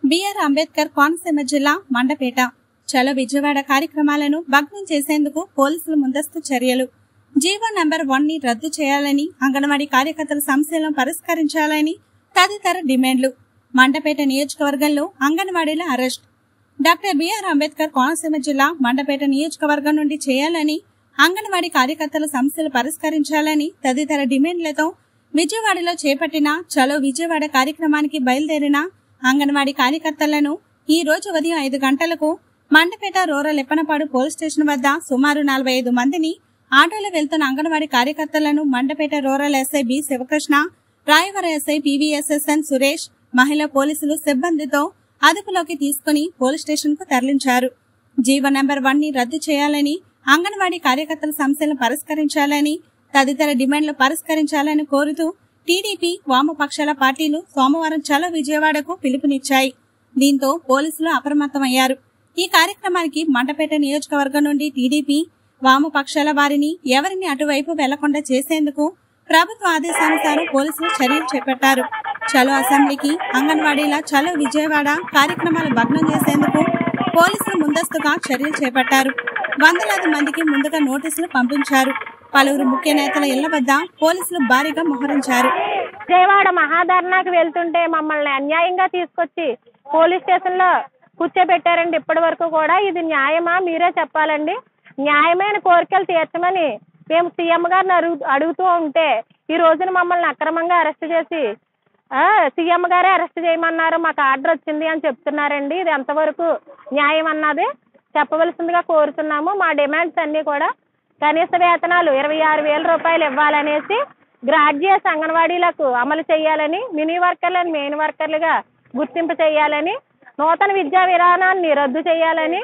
BR Ambedkar Konaseema జిల్లా మండపేట చలో విజయవాడ కార్యక్రమాలను భగ్నం చేసేందుకు పోలీసులు ముందస్తు చర్యలు జీవో నంబర్ వన్ ని రద్దు చేయాలని అంగన్వాడీ కార్యకర్తల సమస్యలను పరిష్కరించాలని తదితర డిమాండ్లు మండపేట నియోజకవర్గంలో అంగన్వాడీల arrest doctor B R Ambedkar Konaseema జిల్లా మండపేట నియోజకవర్గం నుండి చేయాలని అంగన్వాడీ కార్యకర్తల సమస్యలు పరిష్కరించాలని తదితర డిమాండ్లతో విజయవాడలో చేపట్టిన చలో విజయవాడ కార్యక్రమానికి బయలుదేరిన అంగన్వాడీ కార్యకర్తలను ఈ రోజు ఉదయం ఐదు గంటలకు Mandapeta rural Eppanapadu police station వద్ద సుమారు నలభై ఐదు మందిని ఆటోలో వెళ్తున్న అంగన్వాడీ కార్యకర్తలను Mandapeta rural S I B Sivakrishna Rayavara S I P V S S N Suresh మహిళా పోలీసులు సిబ్బందితో అదుపులోకి తీసుకుని పోలీస్ స్టేషన్ కు తరలించారు జీవో నెంబర్ వన్ ని రద్దు చేయాలని అంగన్వాడీ కార్యకర్తల సమస్యలను పరిష్కరించాలని తదితర డిమాండ్లు పరిష్కరించాలని కోరుతూ టీడీపీ వామపక్షాల పార్టీలు సోమవారం చలో విజయవాడకు పిలుపునిచ్చాయి దీంతో పోలీసులు అప్రమత్తమయ్యారు ఈ కార్యక్రమానికి మండపేట నియోజకవర్గం నుండి టీడీపీ వామపక్షాల వారిని ఎవరిని అటువైపు వెళ్లకుండా చేసేందుకు ప్రభుత్వ ఆదేశానుసారం పోలీసులు చర్యలు చేపట్టారు చలో అసెంబ్లీకి అంగన్వాడీల చలో విజయవాడ కార్యక్రమాలు భగ్నం చేసేందుకు పోలీసులు ముందస్తుగా చర్యలు చేపట్టారు వందలాది మందికి ముందుగా నోటీసులు పంపించారు పలువురు ముఖ్య నేతల ఇళ్ల వద్ద పోలీసులు భారీగా మోహరించారు విజయవాడ మహాధర్నాకి వెళ్తుంటే మమ్మల్ని అన్యాయంగా తీసుకొచ్చి పోలీస్ స్టేషన్ లో కూర్చోబెట్టారండి ఇప్పటి వరకు కూడా ఇది న్యాయమా మీరే చెప్పాలండి న్యాయమైన కోరికలు తీర్చమని మేము సీఎం గారిని అడుగు అడుగుతూ ఉంటే ఈ రోజున మమ్మల్ని అక్రమంగా అరెస్ట్ చేసి ఆ, సీఎం గారే అరెస్ట్ చేయమన్నారు మాకు ఆర్డర్ వచ్చింది అని చెప్తున్నారండి ఇది ఎంతవరకు న్యాయం అన్నది చెప్పవలసిందిగా కోరుతున్నాము మా డిమాండ్స్ అన్నీ కూడా కనీస వేతనాలు ఇరవై ఆరు వేల రూపాయలు ఇవ్వాలనేసి గ్రాడ్యుయేట్స్ అంగన్వాడీలకు అమలు చేయాలని మినీ వర్కర్లను మెయిన్ వర్కర్లుగా గుర్తింపు చేయాలని నూతన విద్యా విధానాన్ని రద్దు చేయాలని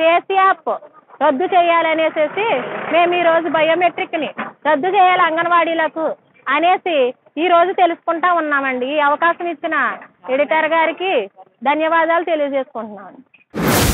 యాప్ రద్దు చేయాలనేసి మేము ఈ రోజు బయోమెట్రిక్ని రద్దు చేయాలి అంగన్వాడీలకు అనేసి ఈ రోజు తెలుసుకుంటా ఉన్నామండి ఈ అవకాశం ఇచ్చిన ఎడిటర్ గారికి ధన్యవాదాలు తెలియజేసుకుంటున్నాను